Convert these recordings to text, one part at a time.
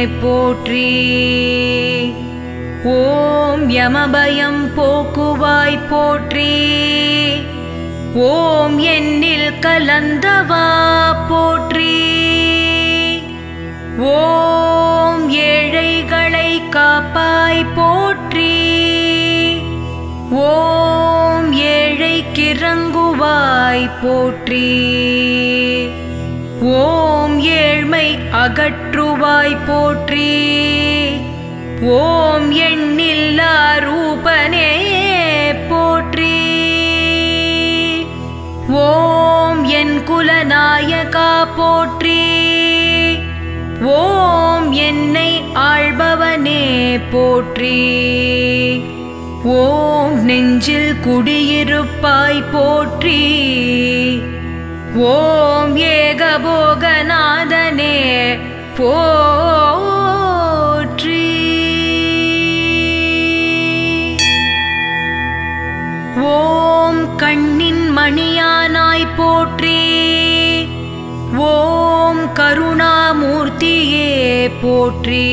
போற்றி ஓம் யமபயம் போக்குவாய் போற்றி ஓம் என்னில் கலந்தவா போற்றி ஓம் ஏழைகளை காப்பாய் போற்றி ஓம் ஏழை கிறங்குவாய் போற்றி ஓம் ஏழ்மை அகற்றுவாய் போற்றி ஓம் எண்ணில்லா ரூபனே போற்றி ஓம் என் குலநாயகா போற்றி ஓம் என்னை ஆள்பவனே போற்றி ஓம் நெஞ்சில் குடியிருப்பாய் போற்றி ஓம் ஏகபோகநாதனே போற்றி ஓம் கண்ணின் மணியானாய் போற்றி ஓம் கருணாமூர்த்தியே போற்றி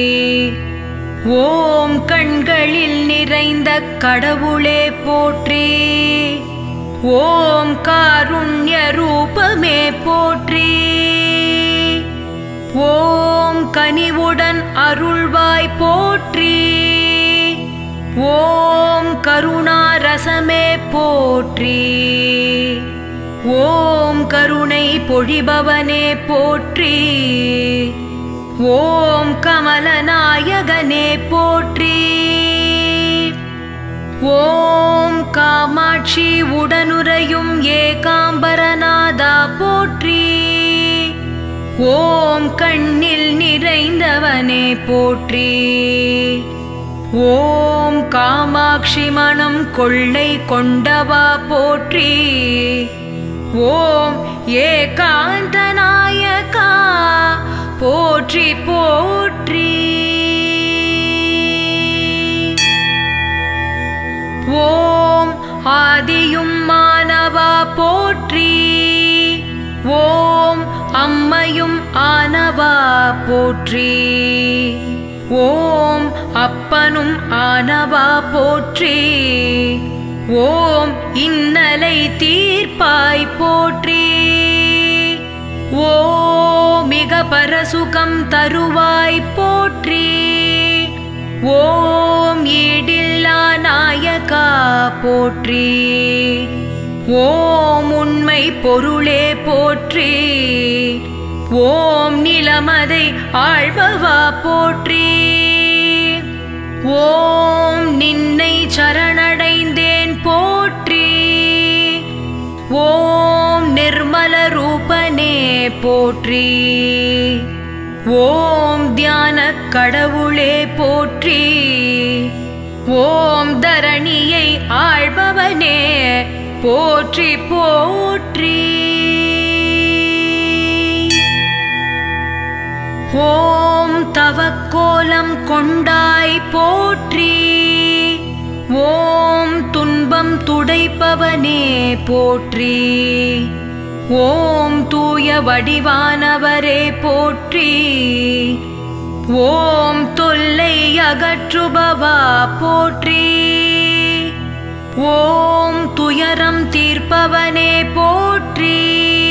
ஓம் கண்களில் நிறைந்த கடவுளே போற்றி ஓம் காருண்ய ரூபமே போற்றி ஓம் கனிவுடன் அருள்வாய் போற்றி ஓம் கருணாரசமே போற்றி ஓம் கருணை பொழிபவனே போற்றி ஓம் கமலநாயகனே போற்றி ஓம் காமாட்சி உடனுரையும் ஏகாம்பரநாதா போற்றி ஓம் கண்ணில் நிறைந்தவனே போற்றி ஓம் காமாட்சி மனம் கொள்ளை கொண்டவா போற்றி ஓம் ஏகாந்த நாயகா போற்றி போற்றி ஓம் ஆதியும் மானவா போற்றி ஓம் அம்மையும் ஆனவா போற்றி ஓம் அப்பனும் ஆனவா போற்றி ஓம் இன்னலை தீர்ப்பாய் போற்றி ஓம் மிக பரசுகம் தருவாய் போற்றி ஓம் ஈடில்லா நாயகா போற்றி ஓம் உண்மை பொருளே போற்றி ஓம் நிலமதை ஆழ்பவா போற்றி ஓம் நின்னை சரணடைந்தேன் போற்றி ஓம் நிர்மல ரூபனே போற்றி ஓம் தியான கடவுளே போற்றி ஓம் தரணியை ஆள்பவனே போற்றி போற்றி ஓம் தவக்கோலம் கொண்டாய் போற்றி ஓம் துன்பம் துடைப்பவனே போற்றி ஓம் தூய வடிவானவரே போற்றி ஓம் தொல்லை அகற்றுபவா போற்றி ஓம் துயரம் தீர்ப்பவனே போற்றி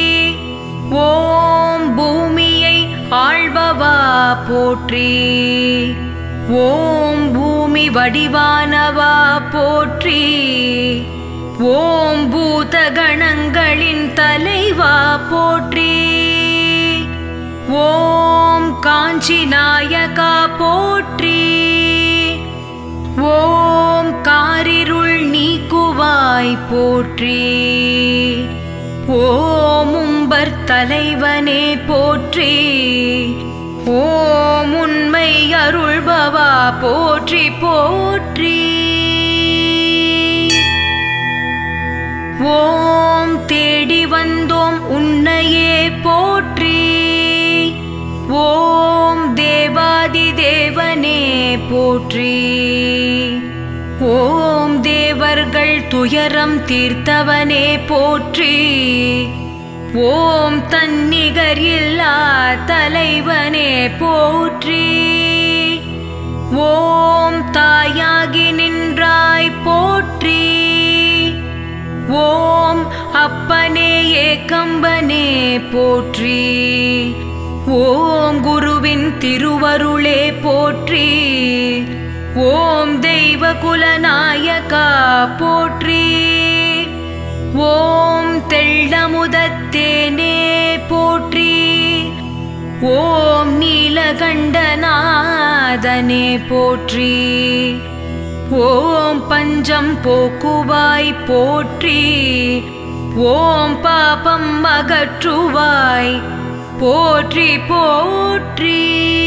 ஓம் பூமியை ஆள்பவா போற்றி ஓம் பூமி வடிவானவா போற்றி ஓம் பூத கணங்களின் தலைவா போற்றி ஓம் காஞ்சி நாயகா போற்றி ஓம் காரிருள் நீக்குவாய் போற்றி ஓம் உம்பர் தலைவனே போற்றி ஓம் உண்மை அருள்பவா போற்றி போற்றி ஓம் தேடி வந்தோம் உன்னையே போற்றி ஓம் தேவாதி தேவனே போற்றி ஓம் தேவர்கள் துயரம் தீர்த்தவனே போற்றி ஓம் தன்னிகர் இல்லா தலைவனே போற்றி ஓம் தாயாகி நின்றாய் போற்றி ஓம் அப்பனே ஏகம்பனே போற்றி ஓம் குருவின் திருவருளே போற்றி ஓம் தெய்வ குலநாயகா போற்றி ஓம் தெள்ளமுதத்தேனே போற்றி ஓம் நீலகண்டநாதனே போற்றி ஓம் பஞ்சம் போக்குவாய் போற்றி ஓம் பாபம் அகற்றுவாய் போற்றி போற்றி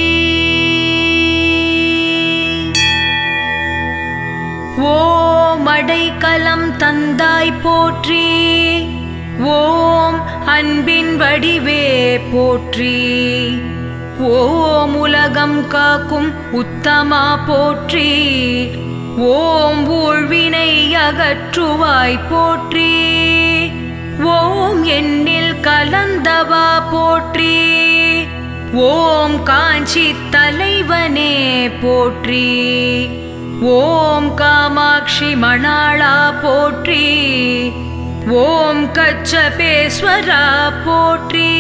ஓம் அடைக்கலம் தந்தாய் போற்றி ஓம் அன்பின் வடிவே போற்றி ஓம் உலகம் காக்கும் உத்தமா போற்றி ஓம் ஊழ்வினை அகற்றுவாய் போற்றி ஓம் எண்ணில் கலந்தவா போற்றி ஓம் காஞ்சி தலைவனே போற்றி ஓம் காமாட்சி மணாளா போற்றி ஓம் கச்சபேஸ்வரா போற்றி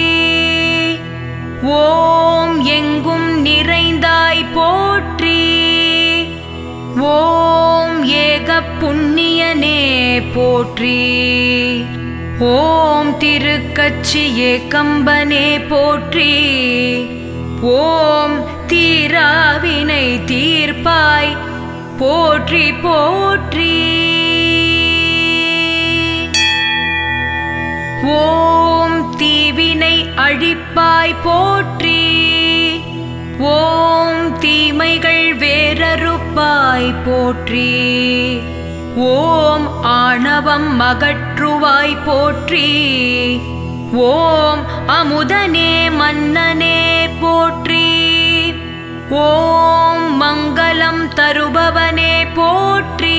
ஓம் எங்கும் நிறைந்தாய் போற்றி ஓம் ஏக புண்ணியனே போற்றி ஓம் திருக்கச்சி ஏகம்பனே போற்றி ஓம் தீராவினை தீர்ப்பாய் போற்றி போற்றி ஓம் தீவினை அழிப்பாய் போற்றி ஓம் தீமைகள் வேறறுப்பாய் போற்றி ஓம் ஆணவம் அகற்றுவாய் போற்றி ஓம் அமுதனே மன்னனே போற்றி ஓம் மங்களம் தருபவனே போற்றி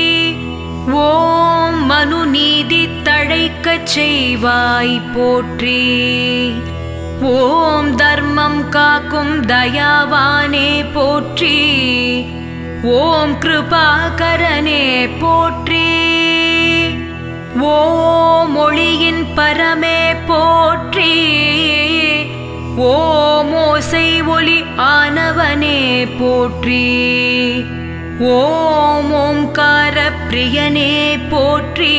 ஓம் மனு நீதி தழைக்கச் செய்வாய் போற்றி ஓம் தர்மம் காக்கும் தயாவானே போற்றி ஓம் கிருபாகரனே போற்றி ஓம் ஒளியின் பரமே போற்றி ஓம் ஓசை ஒளி ஆனவனே போற்றி ஓம் ஓம்கார பிரியனே போற்றி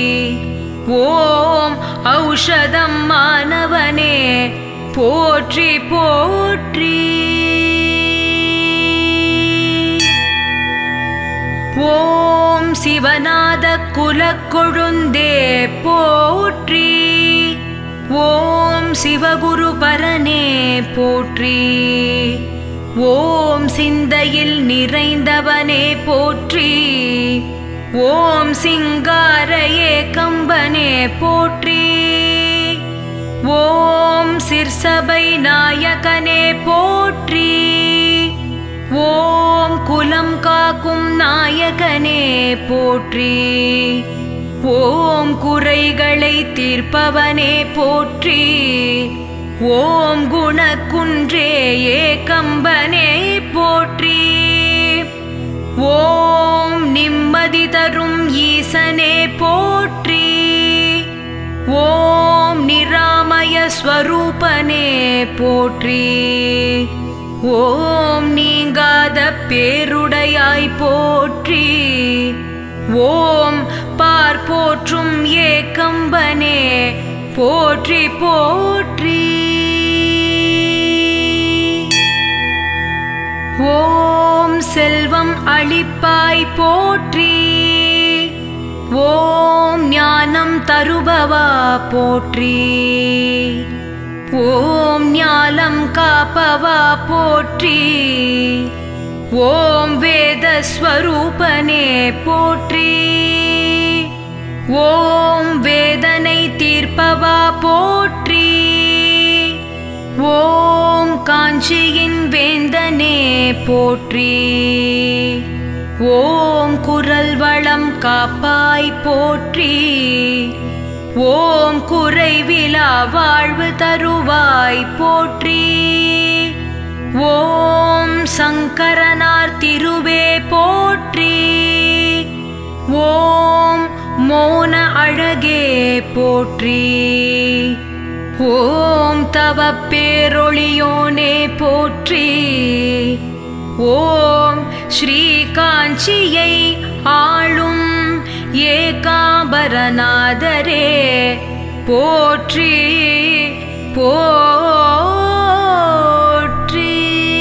ஓம் ஔஷதம் மானவனே போற்றி போற்றி ஓம் சிவநாத குலக்கொழுந்தே போற்றி ஓம் சிவகுரு பரனே போற்றி ஓம் சிந்தையில் நிறைந்தவனே போற்றி ஓம் சிங்கார ஏகம்பனே போற்றி ஓம் சிற்சபை நாயகனே போற்றி ஓம் குலம் காக்கும் நாயகனே போற்றி ஓம் குறைகளை தீர்ப்பவனே போற்றி ஓம் குணக்குன்றே ஏகம்பனே போற்றி ஓம் நிம்மதி தரும் ஈசனே போற்றி ஓம் நிராமய ஸ்வரூபனே போற்றி ஓம் நீங்காத பேருடையாய் போற்றி ஓம் பார் போற்றும் ஏகம்பனே போற்றி போற்றி ஓம் செல்வம் அளிப்பாய் போற்றி ஓம் ஞானம் தருபவா போற்றி ஓம் ஞானம் காப்பவா போற்றி ஓம் வேத ஸ்வரூபனே போற்றி ஓம் வேதனை தீர்ப்பவா போற்றி ஓம் காஞ்சியின் வேந்தனே போற்றி ஓம் குரல் வளம் காப்பாய் போற்றி ஓம் குறைவிலா வாழ்வு தருவாய் போற்றி ஓம் சங்கரனார் திருவே போற்றி ஓம் மோன அழகே போற்றி ஓம் தவ பேரொளியோனே போற்றி ஓம் ஸ்ரீ காஞ்சியை ஆளும் ஏகாம்பரநாதரே போற்றி போற்றி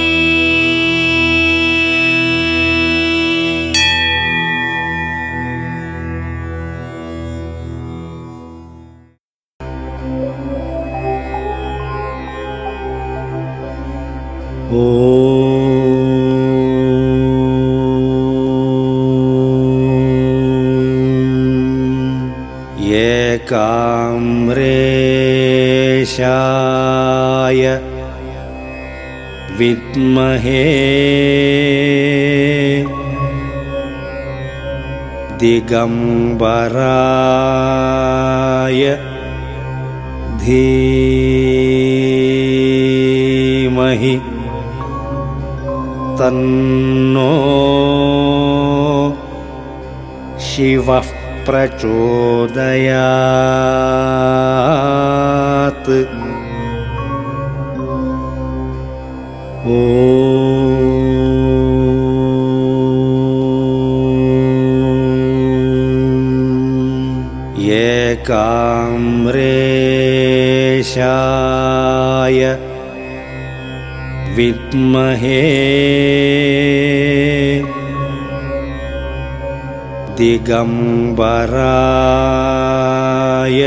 एकाम्रेशाय विद्महे दिगम्बराय धीमहि तन्नो शिवः प्रचोदयात् ॐ एकाम्रेशाय विद्महे दिगम्बराय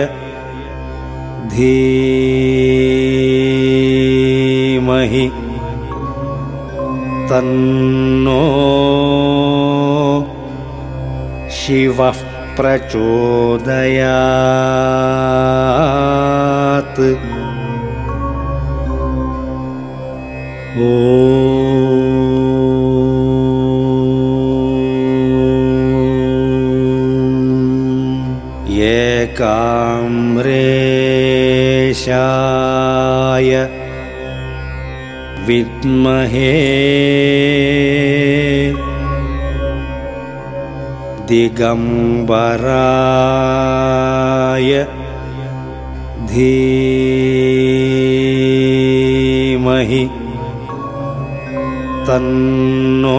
धीमहि तन्नो शिवः प्रचोदयात् ॐ एकाम्रेशाय विद्महे दिगम्बराय धीमहि तन्नो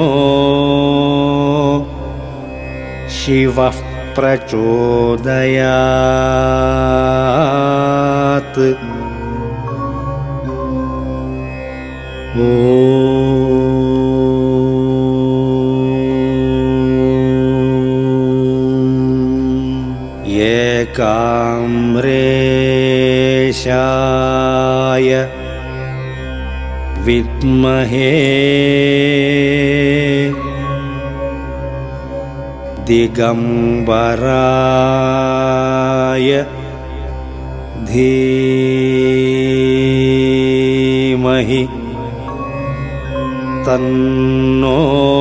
शिवः प्रचोदयात् ॐ एकाम्रेशाय विद्महे दिगम्बराय धीमहि तन्नो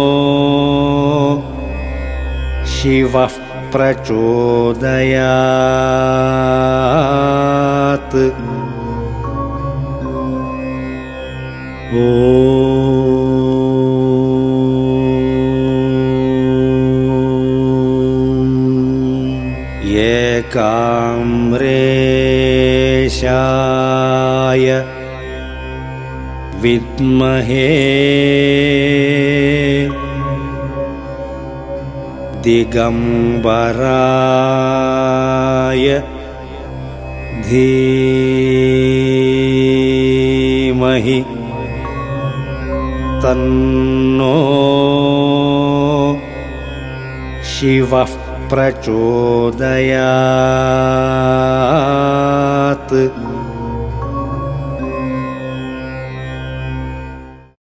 शिवः प्रचोदयात् ॐ एकाम्रेशाय विद्महे दिगम्बराय धीमहि तन्नो शिवः प्रचोदयात्